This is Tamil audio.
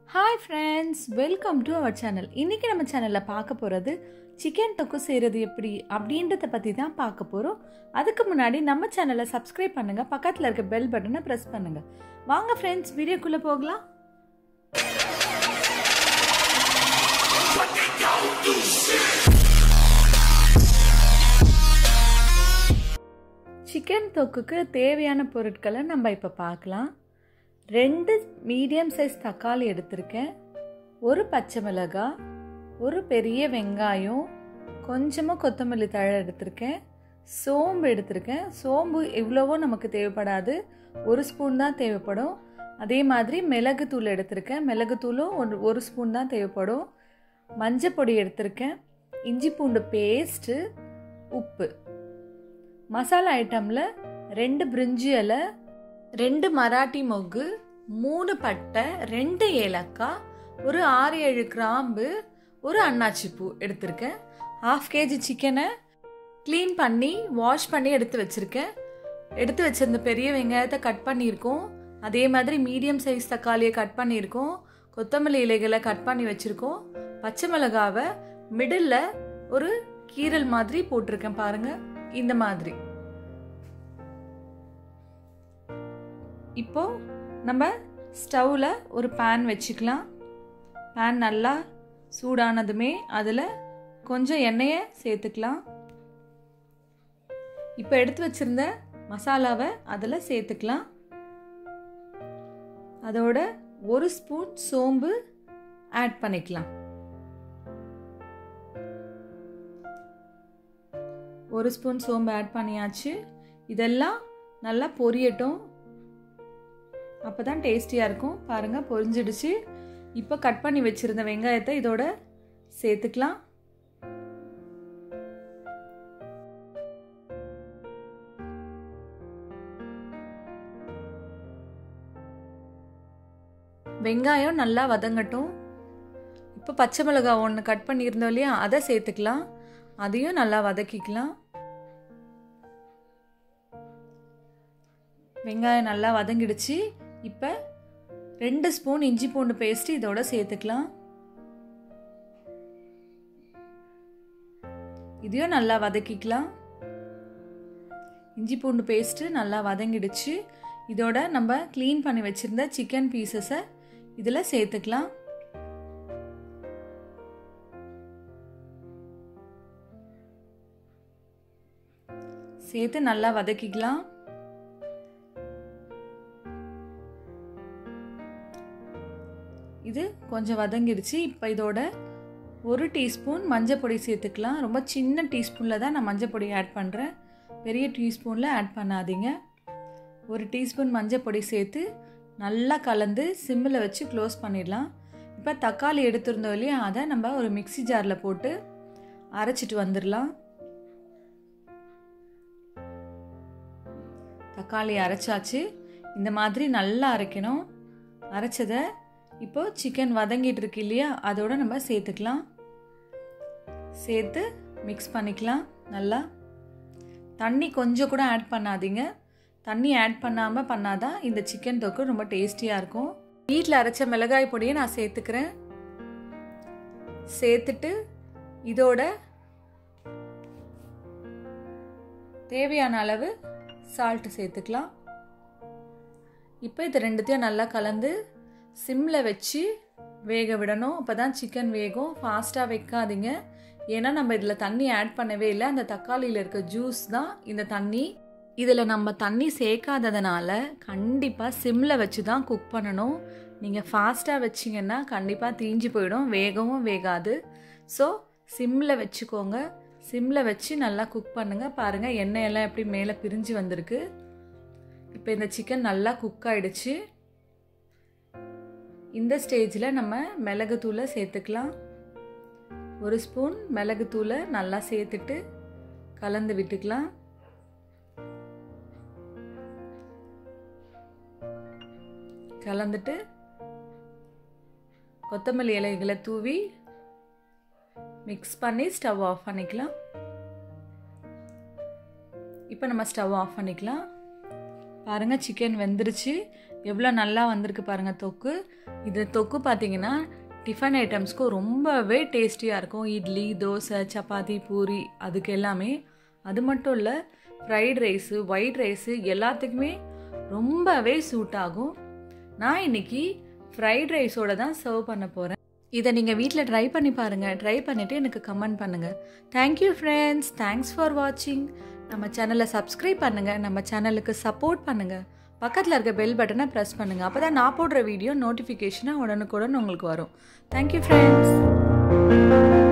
hi friends welcome to our channel இன்றைக்கி நம்ம சேனலில் பார்க்க போகிறது சிக்கன் தொக்கு செய்கிறது எப்படி அப்படின்றத பற்றி தான் பார்க்க போகிறோம் அதுக்கு முன்னாடி நம்ம சேனலை சப்ஸ்கிரைப் பண்ணுங்கள் பக்கத்தில் இருக்க பெல் பட்டனை ப்ரெஸ் பண்ணுங்கள் வாங்க ஃப்ரெண்ட்ஸ் வீடியோக்குள்ளே போகலாம் சிக்கன் தொக்குக்கு தேவையான பொருட்களை நம்ம இப்போ பார்க்கலாம் ரெண்டு மீடியம் சைஸ் தக்காளி எடுத்திருக்கேன் ஒரு பச்சை மிளகாய் ஒரு பெரிய வெங்காயம் கொஞ்சமாக கொத்தமல்லி தழை எடுத்திருக்கேன் சோம்பு எடுத்திருக்கேன் சோம்பு எவ்வளவோ நமக்கு தேவைப்படாது ஒரு ஸ்பூன் தான் தேவைப்படும் அதே மாதிரி மிளகுத்தூள் எடுத்திருக்கேன் மிளகுத்தூளும் ஒரு ஒரு ஸ்பூன் தான் தேவைப்படும் மஞ்சள் பொடி எடுத்திருக்கேன் இஞ்சி பூண்டு பேஸ்ட்டு உப்பு மசாலா ஐட்டமில் ரெண்டு பிரிஞ்சி இலை ரெண்டு மராட்டி மொக்கு மூணு பட்டை ரெண்டு ஏலக்காய் ஒரு ஆறு ஏழு கிராம்பு ஒரு அன்னாச்சி பூ எடுத்திருக்கேன் ஹாஃப் கேஜி சிக்கனை க்ளீன் பண்ணி வாஷ் பண்ணி எடுத்து வச்சுருக்கேன் எடுத்து வச்சிருந்த பெரிய வெங்காயத்தை கட் பண்ணியிருக்கோம் அதே மாதிரி மீடியம் சைஸ் தக்காளியை கட் பண்ணியிருக்கோம் கொத்தமல்லி இலைகளை கட் பண்ணி வச்சுருக்கோம் பச்சை மிளகாவை மிடில் ஒரு கீரல் மாதிரி போட்டிருக்கேன் பாருங்கள் இந்த மாதிரி இப்போ நம்ம ஸ்டவ்வில் ஒரு பேன் வச்சுக்கலாம் பேன் நல்லா சூடானதுமே அதில் கொஞ்சம் எண்ணெயை சேர்த்துக்கலாம் இப்போ எடுத்து வச்சிருந்த மசாலாவை அதில் சேர்த்துக்கலாம் அதோட ஒரு ஸ்பூன் சோம்பு ஆட் பண்ணிக்கலாம் ஒரு ஸ்பூன் சோம்பு ஆட் பண்ணியாச்சு இதெல்லாம் நல்லா பொரியட்டும் அப்போ தான் டேஸ்டியாக இருக்கும் பாருங்கள் பொரிஞ்சிடுச்சு இப்போ கட் பண்ணி வச்சுருந்த வெங்காயத்தை இதோட சேர்த்துக்கலாம் வெங்காயம் நல்லா வதங்கட்டும் இப்போ பச்சை மிளகாய் ஒன்று கட் பண்ணியிருந்தோம் இல்லையா அதை சேர்த்துக்கலாம் அதையும் நல்லா வதக்கிக்கலாம் வெங்காயம் நல்லா வதங்கிடுச்சு இப்போ ரெண்டு ஸ்பூன் இஞ்சி பூண்டு பேஸ்ட் இதோட சேர்த்துக்கலாம் இதையும் நல்லா வதக்கிக்கலாம் இஞ்சி பூண்டு பேஸ்ட்டு நல்லா வதங்கிடுச்சு இதோட நம்ம க்ளீன் பண்ணி வச்சுருந்த சிக்கன் பீசஸை இதில் சேர்த்துக்கலாம் சேர்த்து நல்லா வதக்கிக்கலாம் இது கொஞ்சம் வதங்கிடுச்சு இப்போ இதோட ஒரு டீஸ்பூன் மஞ்சள் பொடி சேர்த்துக்கலாம் ரொம்ப சின்ன டீஸ்பூனில் தான் நான் மஞ்சள் பொடி ஆட் பண்ணுறேன் பெரிய டீஸ்பூனில் ஆட் பண்ணாதீங்க ஒரு டீஸ்பூன் மஞ்சள் பொடி சேர்த்து நல்லா கலந்து சிம்மில் வச்சு க்ளோஸ் பண்ணிடலாம் இப்போ தக்காளி எடுத்திருந்தோம் இல்லையா அதை நம்ம ஒரு மிக்சி ஜாரில் போட்டு அரைச்சிட்டு வந்துடலாம் தக்காளி அரைச்சாச்சு இந்த மாதிரி நல்லா அரைக்கணும் அரைச்சதை இப்போது சிக்கன் வதங்கிட்டு இருக்கு இல்லையா அதோட நம்ம சேர்த்துக்கலாம் சேர்த்து மிக்ஸ் பண்ணிக்கலாம் நல்லா தண்ணி கொஞ்சம் கூட ஆட் பண்ணாதீங்க தண்ணி ஆட் பண்ணாமல் பண்ணாதான் இந்த சிக்கன் தொக்கு ரொம்ப டேஸ்டியாக இருக்கும் வீட்டில் அரைச்ச மிளகாய் பொடியை நான் சேர்த்துக்கிறேன் சேர்த்துட்டு இதோட தேவையான அளவு சால்ட்டு சேர்த்துக்கலாம் இப்போ இது ரெண்டுத்தையும் நல்லா கலந்து சிம்மில் வச்சு வேக விடணும் அப்போ தான் சிக்கன் வேகும் ஃபாஸ்ட்டாக வைக்காதீங்க ஏன்னா நம்ம இதில் தண்ணி ஆட் பண்ணவே இல்லை அந்த தக்காளியில் இருக்க ஜூஸ் தான் இந்த தண்ணி இதில் நம்ம தண்ணி சேர்க்காததுனால கண்டிப்பாக சிம்மில் வச்சு தான் குக் பண்ணணும் நீங்கள் ஃபாஸ்ட்டாக வச்சிங்கன்னா கண்டிப்பாக தீஞ்சு போயிடும் வேகவும் வேகாது ஸோ சிம்மில் வச்சுக்கோங்க சிம்மில் வச்சு நல்லா குக் பண்ணுங்கள் பாருங்கள் எண்ணெயெல்லாம் எப்படி மேலே பிரிஞ்சு வந்திருக்கு இப்போ இந்த சிக்கன் நல்லா குக் ஆகிடுச்சு இந்த ஸ்டேஜில் நம்ம மிளகுத்தூளை சேர்த்துக்கலாம் ஒரு ஸ்பூன் மிளகுத்தூளை நல்லா சேர்த்துட்டு கலந்து விட்டுக்கலாம் கலந்துட்டு கொத்தமல்லி இலைகளை தூவி மிக்ஸ் பண்ணி ஸ்டவ் ஆஃப் பண்ணிக்கலாம் இப்போ நம்ம ஸ்டவ் ஆஃப் பண்ணிக்கலாம் பாருங்கள் சிக்கன் வெந்துருச்சு எவ்வளோ நல்லா வந்திருக்கு பாருங்கள் தொக்கு இது தொக்கு பார்த்தீங்கன்னா டிஃபன் ஐட்டம்ஸ்க்கும் ரொம்பவே டேஸ்டியாக இருக்கும் இட்லி தோசை சப்பாத்தி பூரி அதுக்கு எல்லாமே அது மட்டும் இல்லை ஃப்ரைட் ரைஸு ஒயிட் ரைஸு எல்லாத்துக்குமே ரொம்பவே சூட் ஆகும் நான் இன்னைக்கு ஃப்ரைட் ரைஸோட தான் சர்வ் பண்ண போகிறேன் இதை நீங்கள் வீட்டில் ட்ரை பண்ணி பாருங்கள் ட்ரை பண்ணிவிட்டு எனக்கு கமெண்ட் பண்ணுங்கள் தேங்க்யூ ஃப்ரெண்ட்ஸ் தேங்க்ஸ் ஃபார் வாட்சிங் நம்ம சேனலை சப்ஸ்கிரைப் பண்ணுங்கள் நம்ம சேனலுக்கு சப்போர்ட் பண்ணுங்கள் பக்கத்தில் இருக்க பெல் பட்டனை ப்ரெஸ் பண்ணுங்கள் அப்போ தான் நான் போடுற வீடியோ நோட்டிஃபிகேஷனாக உடனுக்குடன் உங்களுக்கு வரும் தேங்க்யூ ஃப்ரெண்ட்ஸ்